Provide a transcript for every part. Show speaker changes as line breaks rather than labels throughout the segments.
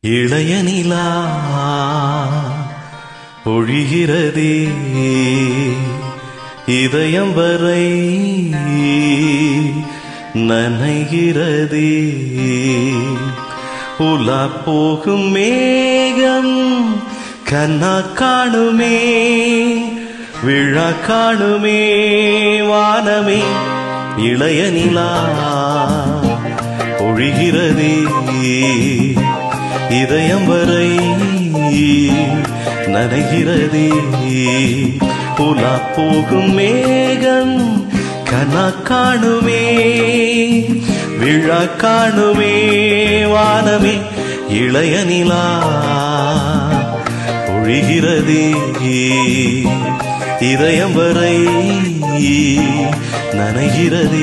இளைய நிலா பொழிகிறதே இதயம் வரை நனைகிறதே உலா போகும் மேகம் கண்ணா காணுமே விழா காணுமே வானமே இளைய நிலா பொழிகிறதே இதயம் வரை நனைகிறதே உலா போகும் மேகம் கனா காணுமே விழா காணுமே வானமே இளைய நிலா பொழிகிறதே இதயம் வரை நனைகிறதே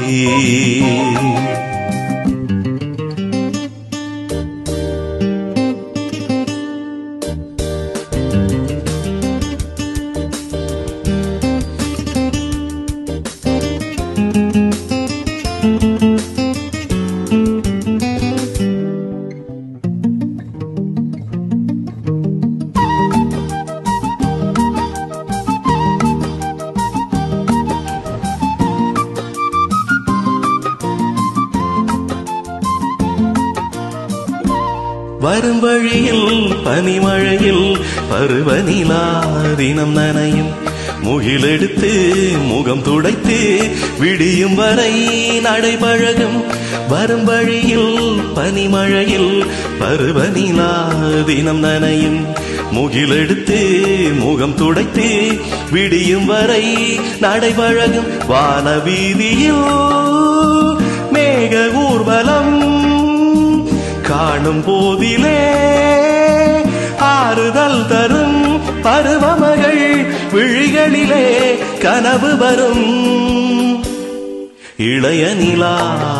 வரும் வழியில் பனிமழையில் பருவநிலா தினம் நனையும் முகிலெடுத்து முகம் துடைத்து விடியும் வரை நடைபழகும் வரும் வழியில் பனிமழையில் பருவநிலா தினம் நனையும் முகிலெடுத்து முகம் துடைத்து விடியும் வரை நடைபழகும் வான வீதியில் மேக ஊர்வலம் காணும் போதிலே ஆறுதல் தரும் பருவமகள் விழிகளிலே கனவு வரும் இளைய நிலா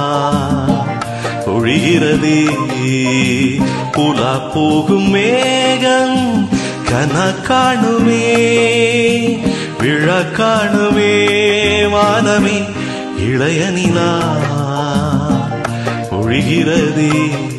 பொழிகிறதே புலா போகும் மேகம் கன காணுமே விழா காணுமே வானமே இளைய நிலா பொழிகிறதே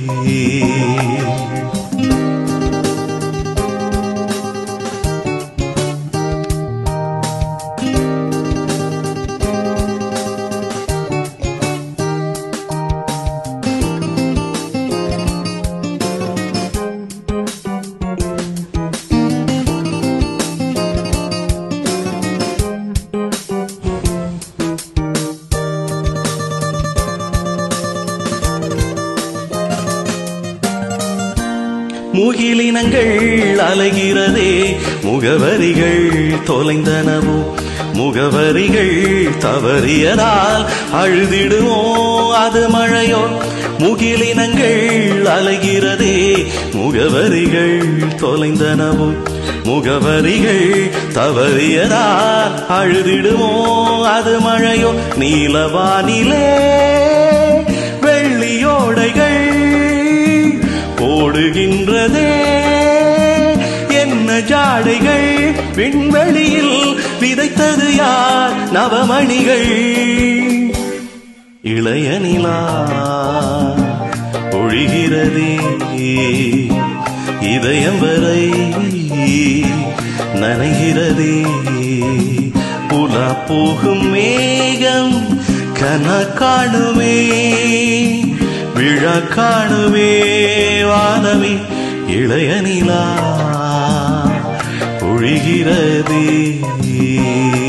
முகிலினங்கள் அலைகிறதே முகவரிகள் தொலைந்தனவோ முகவரிகள் தவறியதால் அழுதிடுமோ அது மழையோ முகிலினங்கள் அலைகிறதே முகவரிகள் தொலைந்தனவோ முகவரிகள் தவறியதால் அழுதிடுமோ அது மழையோ நீலவானிலே வெள்ளியோடைகள் போடுகின்றதே என்ன ஜாடைகள் விண்வெளியில் விதைத்தது யார் நவமணிகள் இளைய நிலா பொழிகிறதே இதயம் வரை நனைகிறதே புலா போகும் மேகம் கன காணுமே விழா காணுமே வானமே இளைய நிலா பொழிகிறதே